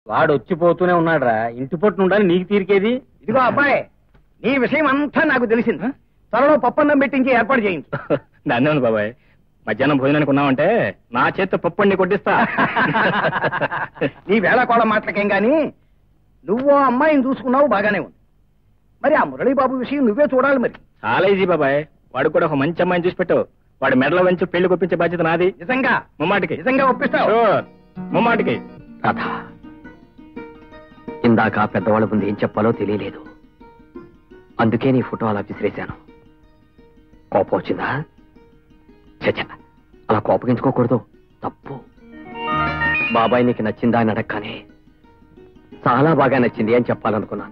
వాడు వచ్చిపోతూనే ఉన్నాడురా ఇంటి పొట్టు ఉండాలి నీకు తీరికేది ఇదిగో అబ్బాయి నీ విషయం అంతా నాకు తెలిసింది త్వరలో పప్పన్నం పెట్టించి ఏర్పాటు చేయించు దాన్నే ఉంది బాబాయ్ మధ్యాహ్నం భోజనానికి ఉన్నావంటే నా చేత్తో పప్పండి కొట్టిస్తా నీ వేళకోళ మాటలకేం గాని నువ్వు ఆ అమ్మాయిని చూసుకున్నావు బాగానే ఉంది మరి ఆ మురళీబాబు విషయం నువ్వే చూడాలి మరి చాలా ఈజీ బాబాయ్ వాడు కూడా ఒక మంచి అమ్మాయిని చూసి పెట్టు వాడు మెడలో వంచి పెళ్లి కొప్పించే బాధ్యత నాది నిజంగా ముమ్మాటికి నిజంగా ఒప్పిస్తావు Sure. ముమ్మాటికి రాధ ఇందాక ఆ పెద్దవాళ్ళ ముందు ఏం చెప్పాలో తెలియలేదు అందుకే నీ ఫోటో అలా విసిరేశాను కోపం వచ్చిందా చచ్చ అలా కోపగించుకోకూడదు తప్పు బాబాయ్ నీకు నచ్చిందా అని అడగగానే చాలా బాగా నచ్చింది అని చెప్పాలనుకున్నాను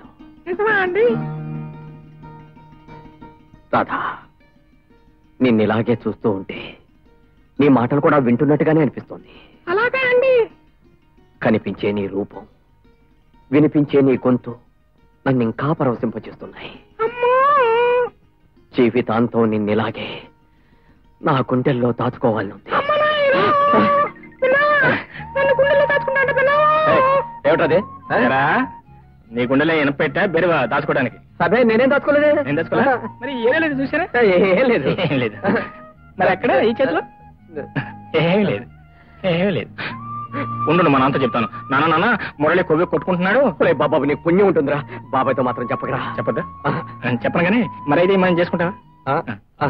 రాధా నిన్ను ఇలాగే చూస్తూ ఉంటే నీ మాటలు కూడా వింటున్నట్టుగానే అనిపిస్తోంది అలాగే అండి కనిపించే నీ రూపం వినిపించే నీ గొంతు నన్ను ఇంకా పరవశింపచేస్తున్నాయి అమ్మో జీవితాంతం నిన్నిలాగే నా గుండెల్లో దాచుకోవాలనుంది అమ్మ నాయనా పిల్లవా నన్ను గుండెల్లో దాచుకుంటాడు పిల్లవా ఏమిటది ఏరా, నీ గుండెలో ఇనపెట్టా బెరువా దాచుకోవడానికి అదే నేనేం దాచుకోలేదే నేను దాచుకోలే మరి ఏమీ లేదు చూసారా ఏం లేదు ఏం లేదు మరి అక్కడ ఈ చేతిలో ఏమీ లేదు ఏమీ లేదు ఉండు మా నాన్నతో చెప్తాను నాన్న నాన్న మురళి కొవ్వి కొట్టుకుంటున్నాడు ఒరేయ్ బాబాబు నీకు పుణ్యం ఉంటుందిరా బాబాయ్తో మాత్రం చెప్పకరా చెప్పద్దా చెప్పను కానీ మరి అయితే మనం చేసుకుంటావా ఆ, ఆ.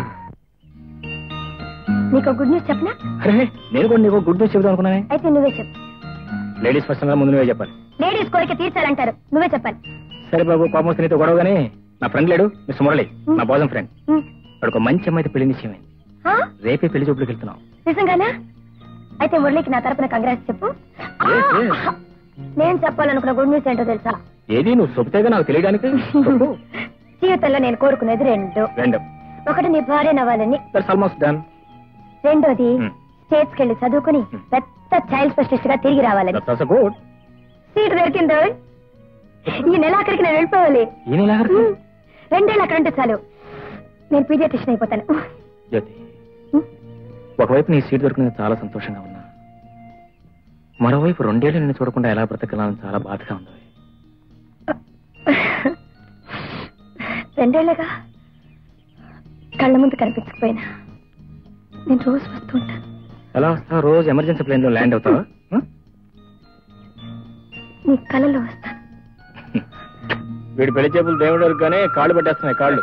నీకు గుడ్ న్యూస్ చెప్పనా అరే నేను కూడా నీకు గుడ్ న్యూస్ చెబుదాం అనుకున్నానే అయితే నువ్వే చెప్పు లేడీస్ ఫస్ట్ ముందు నువ్వే చెప్పాలి లేడీస్ కోరిక తీర్చాలంటారు నువ్వే చెప్పాలి సరే బాబు కోపం వస్తే నీతో గొడవ కానీ నా ఫ్రెండ్ లేడు మిస్టర్ మురళి నా బాజం ఫ్రెండ్ ఉమ్. వాడు ఒక మంచి అమ్మాయితో పెళ్లి నిశ్చయమైంది ఆ? రేపే పెళ్లి చూపులకు వెళ్తున్నాం నిజంగానా అయితే మురళికి నా తరపున కంగ్రాట్స్ చెప్పు ఆ! Yes, yes. నేను చెప్పాలనుకున్న గుడ్ న్యూస్ ఏంటో తెలుసా ఏది నువ్వు చెబితేగా నాకు తెలియడానికి చెప్పు. జీవితంలో నేను కోరుకునేది రెండు రెండు ఒకటి నీ భార్య నవ్వాలని దట్స్ ఆల్మోస్ట్ డన్ రెండోది Hmm. స్టేట్స్ కెళ్ళి చదువుకుని Hmm. పెద్ద చైల్డ్ స్పెషలిస్ట్ గా తిరిగి రావాలని దట్స్ ఆల్సో గుడ్ సీట్ దొరికిందో ఈ నెలాఖరికి నేను వెళ్ళిపోవాలి ఈ నెల ఆఖరికి? Hmm. రెండేళ్ళు అక్కడ ఉంటే చాలు నేను పీడియాట్రిషన్ అయిపోతాను జ్యోతి Hmm. ఒకవైపు నీ సీట్ దొరికినందుకు చాలా సంతోషంగా ఉన్నా మరోవైపు రెండేళ్ళు నిన్ను చూడకుండా ఎలా బ్రతకాలని చాలా బాధగా ఉంది రెండేళ్లగా కళ్ళ ముందు కనిపించకపోయినా నేను రోజు వస్తూ ఉంటాను ఎలా వస్తావు రోజు ఎమర్జెన్సీ ప్లేన్ లో ల్యాండ్ అవుతావా Hmm? నీ కళలో వస్తాను వీడి పెళ్లి చేపులు దేవుడు వరకుగానే కాళ్ళు పట్టేస్తున్నాయి కాళ్ళు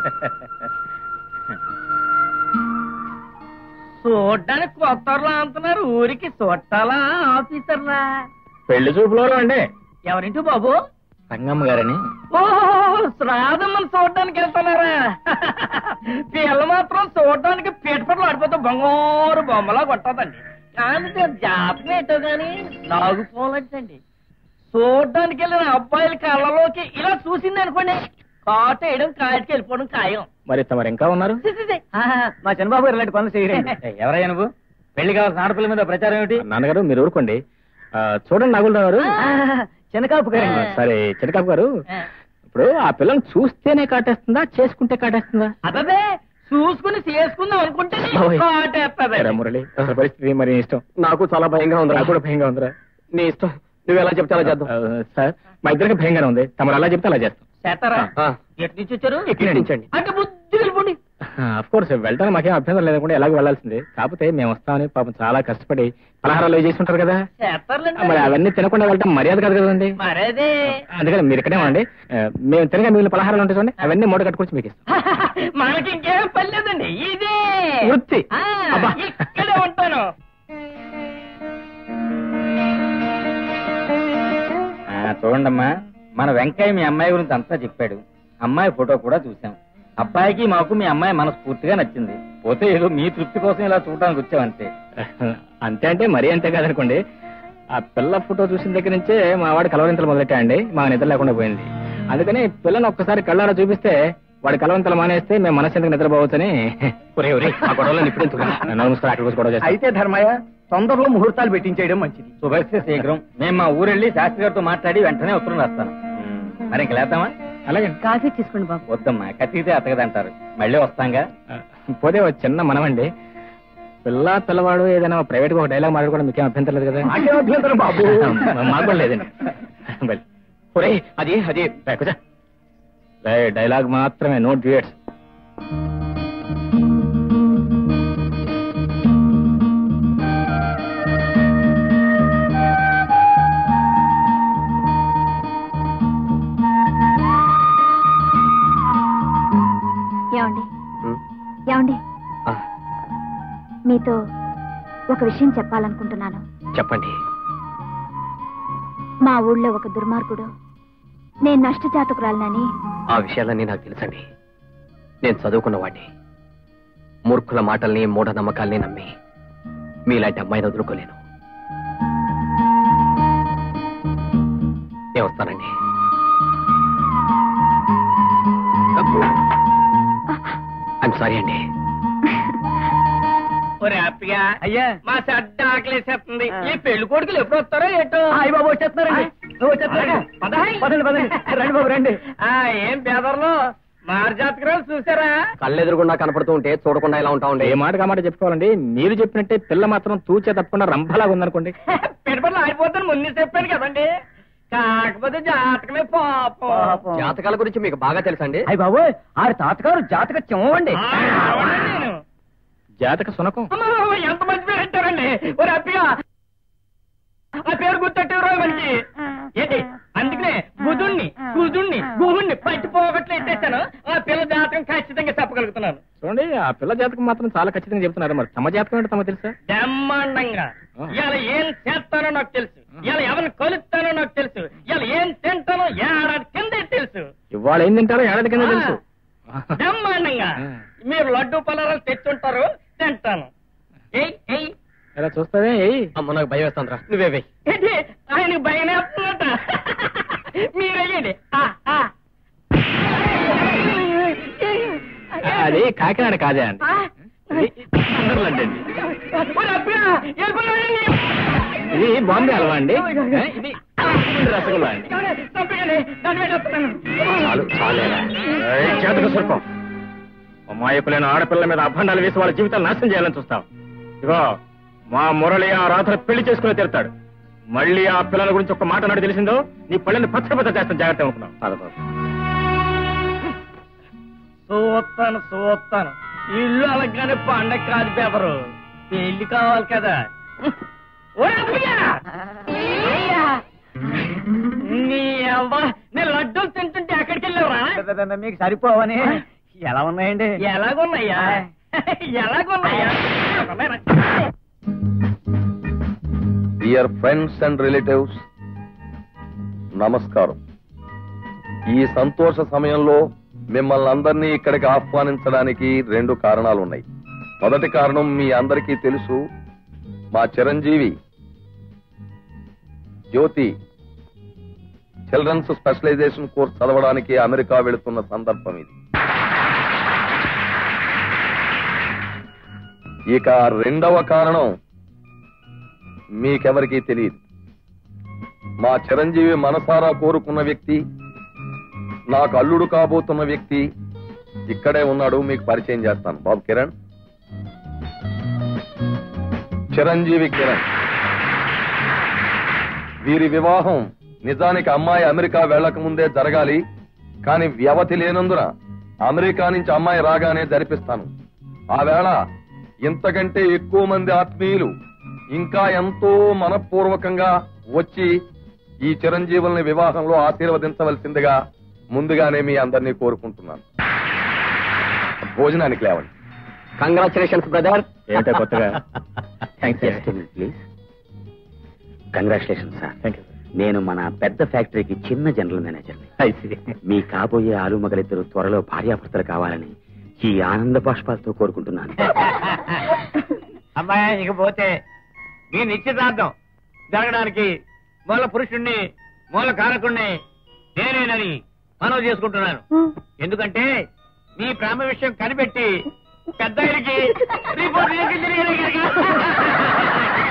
చూడ్డానికి కొత్తలా అంటున్నారు ఊరికి చుట్టాలా ఆఫీసర్లా పెళ్లి చూపులో అండి ఎవరింటి బాబు రంగమ్మ గారని ఓహో శ్రాదమ్మని చూడడానికి వెళ్తున్నారా పిల్ల మాత్రం చూడడానికి పీటపట్లు ఆడిపోతే బంగారు బొమ్మలా కొట్టదండి కానీ దాని జాతకం ఏంటో గాని నాగుపోలంటండి చూడడానికి వెళ్ళిన అబ్బాయిల కళ్ళలోకి ఇలా చూసింది అనుకోండి కాట వేయడం కాయటికి వెళ్ళిపోవడం ఖాయం మరి తమరు ఇంకా ఉన్నారు చి, చి, చి. మా చంద్రబాబు గారు ఇలాంటి పనులు చేయరండి ఎవరయ్యా నువ్వు పెళ్లి కావాల్సిన ఆడపిల్ల మీద ప్రచారం ఏమిటి నాన్నగారు మీరు ఊరుకోండి ఆ, చూడండి నాగులరావు గారు చిన్నకాపు ఆ, సరే చిరకాపు గారు ఇప్పుడు ఆ పిల్లని చూస్తేనే కాటేస్తుందా చేసుకుంటే కాటేస్తుందా అదే చూసుకుని చేసుకుందాం అనుకుంటే బాబోయ్. కాటేస్తుంది సరే మురళి అసలు పరిస్థితి మరి నీ ఇష్టం నాకు చాలా భయంగా ఉంది నాకు కూడా భయంగా ఉందిరా నీ ఇష్టం నువ్వు ఎలా చెప్తే అలా చేద్దాం ఆ, సార్ మా ఇద్దరికి భయంగానే ఉంది తమరు అలా చెప్తే అలా చేస్తాం చేస్తారా ఆ, ఎటు నుంచి వచ్చారు ఎక్కించండి అంటే బుద్ధి వెళ్ళిపోండి అఫ్ కోర్స్ వెళ్ళడానికి మాకేం అభ్యంతరం లేకుండా ఎలాగో వెళ్ళాల్సిందే కాకపోతే మేము వస్తామని పాపం చాలా కష్టపడి పలహారాలు అవి చేసి ఉంటారు కదా ఆ, మరి చేస్తారులేండి అవన్నీ తినకుండా వెళ్ళటం మర్యాద కాదు కదండి మరేదే అందుకని మీరు ఇక్కడే ఉండండి ఆ, మేము తినగా మిగిలిన పలహారాలు ఉంటాయి చూడండి అవన్నీ మూట కట్టుకొచ్చి మీకు ఇస్తాం మనకి ఇంకేం పని లేదండి ఇదే వృత్తి. ఆ, అబ్బా. ఇక్కడే ఉంటాను చూడండమ్మా మన వెంకయ్య మీ అమ్మాయి గురించి అంతా చెప్పాడు అమ్మాయి ఫోటో కూడా చూసాం అబ్బాయికి మాకు మీ అమ్మాయి మనస్ఫూర్తిగా నచ్చింది పోతే ఏదో మీ తృప్తి కోసం ఇలా చూడడానికి వచ్చామంతే అంతే అంటే మరీ అంతే కాదనుకోండి ఆ పిల్ల ఫోటో చూసిన దగ్గర నుంచే మా వాడు కలవరింతలు మొదలెట్టాయండి మా నిద్ర లేకుండా పోయింది అందుకని పిల్లని ఒక్కసారి కళ్ళారా చూపిస్తే వాడి కలవంతలు మానేస్తే మేము మనసు నిద్రపోవచ్చని ఒరే ఒరే ఆ గొడవలను ఇప్పుడు ఎందుకు? నమస్కారం అక్కడ కూర్చో గొడవ చేస్తాం. అయితే ధర్మయ్య తొందరలో ముహూర్తాలు పెట్టించేయడం మంచిది శుభస్య శీఘ్రం మేము మా ఊరెళ్ళి శాస్త్రి గారితో మాట్లాడి వెంటనే ఉత్తరం రాస్తాను మరి ఇంక లేద్దామా అలాగే కాఫీ తీసుకోండి బాబు వద్దమ్మా కత్తితే అతగదంటారు మళ్ళీ వస్తాంగా ఆ, పోతే ఓ చిన్న మనమండి పిల్ల పిల్లవాడు ఏదైనా ప్రైవేట్ గా ఒక డైలాగ్ మాట్లాడుకోవడం మీకేం అభ్యంతరం లేదు కదా నాకేం అభ్యంతరం బాబు. మాకు కూడా లేదండి వెల్ ఒరే అది అది రే, కూర్చో. రే, డైలాగ్ మాత్రమే నో డ్యూయట్స్ ఏమండి ఉమ్, ఏమండి ఆ, మీతో ఒక విషయం చెప్పాలనుకుంటున్నాను చెప్పండి మా ఊళ్ళో ఒక దుర్మార్గుడు నేను నష్టజాతకురాలనని ఆ విషయాలన్నీ నాకు తెలుసండి నేను చదువుకున్నవాడిని మూర్ఖుల మాటల్ని మూఢనమ్మకాల్ని నమ్మి మీలాంటి అమ్మాయిని వదులుకోలేను నేను వస్తానండి ఐఎమ్ సారీ అండి ఒరే హ్యాపీగా అయ్యా మా చెడ్డ ఆకలేసేస్తుంది ఈ పెళ్లి కొడుకులు ఎప్పుడు వస్తారో ఏటో హాయ్ బాబు వచ్చేస్తున్నారండి వచ్చేస్తున్నారా పదహాయ్. పదండి పదండి రండి బాబు రండి ఆ, ఏం పేదర్లు మార్జాతకురాలు చూసారా కళ్ళెదురుగుండా కనపడుతూ ఉంటే చూడకుండా ఇలా ఉంటా ఉండే ఏ మాట మాట చెప్పుకోవాలండి మీరు చెప్పినట్టే పిల్ల మాత్రం తూచే తప్పకుండా రంభలాగా ఉందనుకోండి పెడపట్లు ఆడిపోతాను ముందు చెప్పాను కదండి కాకపోతే జాతకమే పాపం పాపం. జాతకాల గురించి మీకు బాగా తెలుసండి అయ్య బాబు ఆడి తాతగారు జాతక చెమ్మండి ఆ, అవునండి నేను. జాతక సునకం అమ్మా, ఎంత మంచి పేరు పెట్టారండి ఒరే హ్యాపీగా ఆ పేరు గుర్తెట్టారు మనకి ఏంటి అందుకనే బుధుణ్ణి కుజుణ్ణి గుహుణ్ణి పట్టి పోగొట్లు ఎట్టేశాను ఆ పిల్ల జాతకం ఖచ్చితంగా చెప్పగలుగుతున్నాను చూడండి ఆ పిల్ల జాతకం మాత్రం చాలా ఖచ్చితంగా చెప్తున్నారు మరి తమ జాతకం ఏంటో తమ తెలుసా బ్రహ్మాండంగా ఇవాళ ఏం చేస్తానో నాకు తెలుసు ఇవాళ ఎవరిని కొలుస్తానో నాకు తెలుసు ఇవాళ ఏం తింటానో ఏడాది కిందే తెలుసు ఇవాళ ఏం తింటారో ఏడాది కింద తెలుసు బ్రహ్మాండంగా మీరు లడ్డు పలారాలు తెచ్చుంటారు తింటాను ఏయ్ ఏయ్ ఇలా చూస్తావే ఏయ్ అమ్మ నాకు భయం వేస్తాంద్రా నువ్వే వెయ్యి ఏంటి ఆయన భయం వేస్తున్నట మీరు వెయ్యండి ఆ, ఆ. అది కాకినాడ కాదే అండి ఇది సుందర్లండ్ అండి ఒరే అబ్బా, వెళ్ళిపోయాడండి. ఇది బాంబే హల్వా అండి ఏ, ఇది రసగుల్లా అండి చంపేయండి, దాన్ని పెట్టేస్తున్నాను. చాలు చాలేరా ఏయ్, చేతకు సురకం అమాయకులైన ఆడపిల్ల మీద అభండాలు వేసి వాళ్ళ జీవితాలు నాశనం చేయాలని చూస్తాం ఇగో మా మురళి ఆ రాత్రి పెళ్లి చేసుకుని తీరుతాడు మళ్ళీ ఆ పిల్లల గురించి ఒక మాట నాడు తెలిసిందో నీ పళ్ళని పచ్చ పచ్చ చేస్తాను జాగ్రత్త అనుకున్నాం చూస్తాను చూస్తాను ఇల్లు అలాగనే పండగ కాదు పేపరు పెళ్లి కావాలి కదా ఒరే అబ్బయ్యా! అయ్యా! నీ అవ్వ నేను లడ్డూలు తింటుంటే ఎక్కడికి వెళ్ళావురా మీకు సరిపోవని ఎలా ఉన్నాయండి ఎలాగున్నాయ్యా ఎలాగున్నాయ్యా డియర్ ఫ్రెండ్స్ అండ్ రిలేటివ్స్ నమస్కారం ఈ సంతోష సమయంలో మిమ్మల్ని అందరినీ ఇక్కడికి ఆహ్వానించడానికి రెండు కారణాలు ఉన్నాయి మొదటి కారణం మీ అందరికీ తెలుసు మా చిరంజీవి జ్యోతి చిల్డ్రన్స్ స్పెషలైజేషన్ కోర్స్ చదవడానికి అమెరికా వెళుతున్న సందర్భం ఇది ఇక రెండవ కారణం మీకెవరికీ తెలియదు మా చిరంజీవి మనసారా కోరుకున్న వ్యక్తి నాకు అల్లుడు కాబోతున్న వ్యక్తి ఇక్కడే ఉన్నాడు మీకు పరిచయం చేస్తాను బాబు కిరణ్ చిరంజీవి కిరణ్ వీరి వివాహం నిజానికి అమ్మాయి అమెరికా వెళ్ళక ముందే జరగాలి కానీ వ్యవధి లేనందున అమెరికా నుంచి అమ్మాయి రాగానే జరిపిస్తాను ఆ వేళ ఇంతకంటే ఎక్కువ మంది ఆత్మీయులు ఇంకా ఎంతో మనపూర్వకంగా వచ్చి ఈ చిరంజీవుల్ని వివాహంలో ఆశీర్వదించవలసిందిగా ముందుగానే మీ అందరినీ కోరుకుంటున్నాను భోజనానికి లేవండి కంగ్రాచులేషన్స్ బ్రదర్ ఏంటో కొత్తగా thanks please congratulation sir thank you నేను మన పెద్ద ఫ్యాక్టరీకి చిన్న జనరల్ మేనేజర్ని మీ కాబోయే ఆలు మగలిద్దరు త్వరలో భార్యాభర్తలు కావాలని ఈ ఆనంద బాష్పాలతో కోరుకుంటున్నాను అమ్మాయి ఇకపోతే మీ నిశ్చితార్థం జరగడానికి మూల పురుషుణ్ణి మూల కారకుణ్ణి నేనేనని మనవి చేసుకుంటున్నాను ఎందుకంటే మీ ప్రేమ విషయం కనిపెట్టి పెద్ద రిపోర్ట్ చేసి తిరిగి